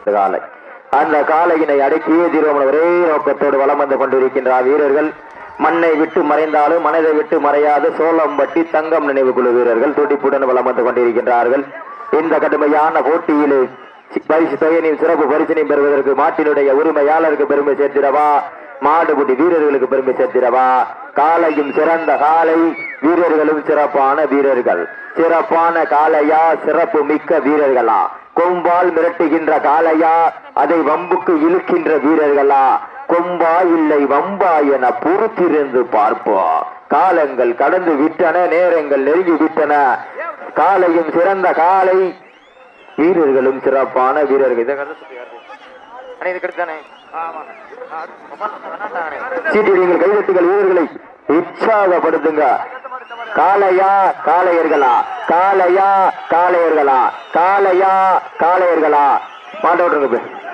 இந்த காலை அந்த காலையினை அடக்கியே தீர்வம் ஒரே நோக்கத்தோடு வலம் வந்து கொண்டிருக்கின்றார் வீரர்கள் மண்ணை விட்டு மறைந்தாலும் மனதை விட்டு மறையாத சோளம்பட்டி தங்கம் நினைவு குழு வீரர்கள் துடிப்புடன் வலம் வந்து கொண்டிருக்கின்றார்கள் இந்த கடுமையான போட்டியிலே சி- பரிசு தொகையினையும் சிறப்பு பரிசினையும் பெறுவதற்கு மாட்டினுடைய உரிமையாளருக்கு பெருமை சேர்த்திடவா மாடுபிடி வீரர்களுக்கு பெருமை சேர்த்திடவா காலையும் சிறந்த காலை வீரர்களும் சிறப்பான வீரர்கள் சிறப்பான காளையா சிறப்பு மிக்க வீரர்களா கொம்பால் மிரட்டுகின்ற காளையா அதை வம்புக்கு இழுக்கின்ற வீரர்களா கொம்பா இல்லை வம்பா என பொறுத்திருந்து பார்ப்போம் காலங்கள் கடந்து விட்டன நேரங்கள் நெருங்கி விட்டன காலையும் சிறந்த காலை வீரர்களும் சிறப்பான வீரர்கள் இதை கதை சொல்லி யாரு? அண்ணே, இதுக்கு அடுத்தானே? சீட்டி நீங்கள் கைதட்டுங்கள் வீரர்களை உற்சாகப்படுத்துங்க காளையா காளையர்களா காளையா காளையர்களா காளையா காளையர்களா மாட்ட விட்டுருங்க போய்.